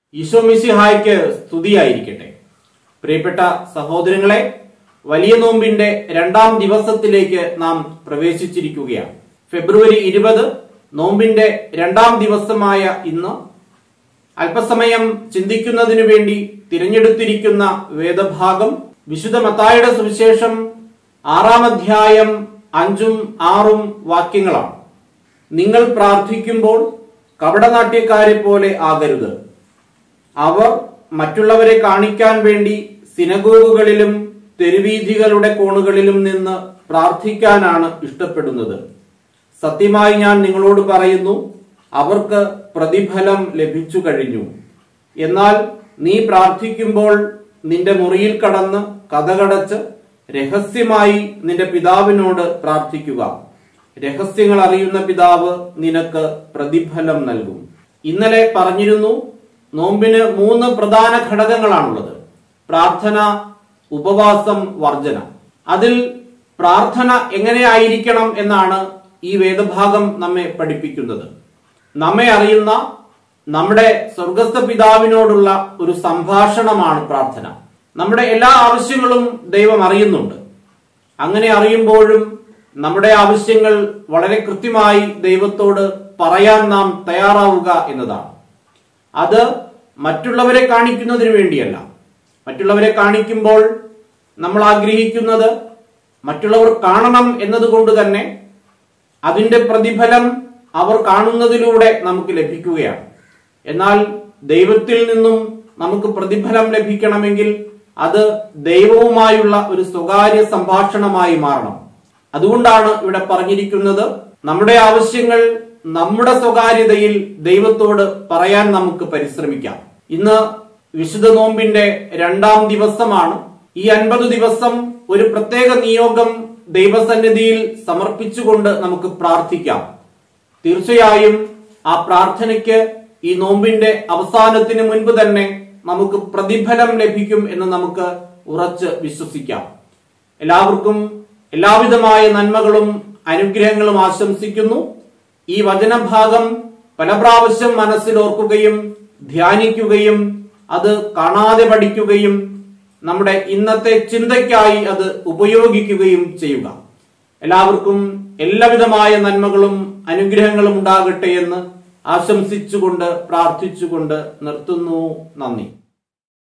ഈശോമിസിഹായ്ക്ക് സ്തുതിയായിരിക്കട്ടെ പ്രിയപ്പെട്ട സഹോദരങ്ങളെ വലിയ നോമ്പിന്റെ രണ്ടാം ദിവസത്തിലേക്ക് നാം പ്രവേശിച്ചിരിക്കുകയാണ് ഫെബ്രുവരി ഇരുപത് നോമ്പിന്റെ രണ്ടാം ദിവസമായ ഇന്ന് അല്പസമയം ചിന്തിക്കുന്നതിനു വേണ്ടി തിരഞ്ഞെടുത്തിരിക്കുന്ന വേദഭാഗം വിശുദ്ധ മത്തായുടെ സുവിശേഷം ആറാം അധ്യായം അഞ്ചും ആറും വാക്യങ്ങളാണ് നിങ്ങൾ പ്രാർത്ഥിക്കുമ്പോൾ കപടനാട്യക്കാരെ പോലെ ആകരുത് അവർ മറ്റുള്ളവരെ കാണിക്കാൻ വേണ്ടി സിനഗോഗുകളിലും തെരുവീഥികളുടെ കോണുകളിലും നിന്ന് പ്രാർത്ഥിക്കാനാണ് ഇഷ്ടപ്പെടുന്നത് സത്യമായി ഞാൻ നിങ്ങളോട് പറയുന്നു അവർക്ക് പ്രതിഫലം ലഭിച്ചു കഴിഞ്ഞു എന്നാൽ നീ പ്രാർത്ഥിക്കുമ്പോൾ നിന്റെ മുറിയിൽ കടന്ന് കഥകടച്ച് രഹസ്യമായി നിന്റെ പിതാവിനോട് പ്രാർത്ഥിക്കുക രഹസ്യങ്ങൾ അറിയുന്ന പിതാവ് നിനക്ക് പ്രതിഫലം നൽകും ഇന്നലെ പറഞ്ഞിരുന്നു നോമ്പിന് മൂന്ന് പ്രധാന ഘടകങ്ങളാണുള്ളത് പ്രാർത്ഥന ഉപവാസം വർജന അതിൽ പ്രാർത്ഥന എങ്ങനെയായിരിക്കണം എന്നാണ് ഈ വേദഭാഗം നമ്മെ പഠിപ്പിക്കുന്നത് നമ്മെ അറിയുന്ന നമ്മുടെ സ്വർഗസ്ഥ പിതാവിനോടുള്ള ഒരു സംഭാഷണമാണ് പ്രാർത്ഥന നമ്മുടെ എല്ലാ ആവശ്യങ്ങളും ദൈവം അറിയുന്നുണ്ട് അങ്ങനെ അറിയുമ്പോഴും നമ്മുടെ ആവശ്യങ്ങൾ വളരെ കൃത്യമായി ദൈവത്തോട് പറയാൻ നാം തയ്യാറാവുക എന്നതാണ് അത് മറ്റുള്ളവരെ കാണിക്കുന്നതിന് വേണ്ടിയല്ല മറ്റുള്ളവരെ കാണിക്കുമ്പോൾ നമ്മൾ ആഗ്രഹിക്കുന്നത് മറ്റുള്ളവർ കാണണം എന്നതുകൊണ്ട് തന്നെ അതിന്റെ പ്രതിഫലം അവർ കാണുന്നതിലൂടെ നമുക്ക് ലഭിക്കുകയാണ് എന്നാൽ ദൈവത്തിൽ നിന്നും നമുക്ക് പ്രതിഫലം ലഭിക്കണമെങ്കിൽ അത് ദൈവവുമായുള്ള ഒരു സ്വകാര്യ സംഭാഷണമായി മാറണം അതുകൊണ്ടാണ് ഇവിടെ പറഞ്ഞിരിക്കുന്നത് നമ്മുടെ ആവശ്യങ്ങൾ നമ്മുടെ സ്വകാര്യതയിൽ ദൈവത്തോട് പറയാൻ നമുക്ക് പരിശ്രമിക്കാം ഇന്ന് വിശുദ്ധ നോമ്പിന്റെ രണ്ടാം ദിവസമാണ് ഈ അൻപത് ദിവസം ഒരു പ്രത്യേക നിയോഗം ദൈവസന്നിധിയിൽ സമർപ്പിച്ചുകൊണ്ട് നമുക്ക് പ്രാർത്ഥിക്കാം തീർച്ചയായും ആ പ്രാർത്ഥനയ്ക്ക് ഈ നോമ്പിന്റെ അവസാനത്തിന് മുൻപ് തന്നെ നമുക്ക് പ്രതിഫലം ലഭിക്കും എന്ന് നമുക്ക് ഉറച്ച് വിശ്വസിക്കാം എല്ലാവർക്കും എല്ലാവിധമായ നന്മകളും അനുഗ്രഹങ്ങളും ആശംസിക്കുന്നു ഈ വചനഭാഗം പല പ്രാവശ്യം മനസ്സിലോർക്കുകയും ധ്യാനിക്കുകയും അത് കാണാതെ പഠിക്കുകയും നമ്മുടെ ഇന്നത്തെ ചിന്തയ്ക്കായി അത് ഉപയോഗിക്കുകയും ചെയ്യുക എല്ലാവർക്കും എല്ലാവിധമായ നന്മകളും അനുഗ്രഹങ്ങളും ഉണ്ടാകട്ടെ എന്ന് ആശംസിച്ചുകൊണ്ട് പ്രാർത്ഥിച്ചുകൊണ്ട് നിർത്തുന്നു നന്ദി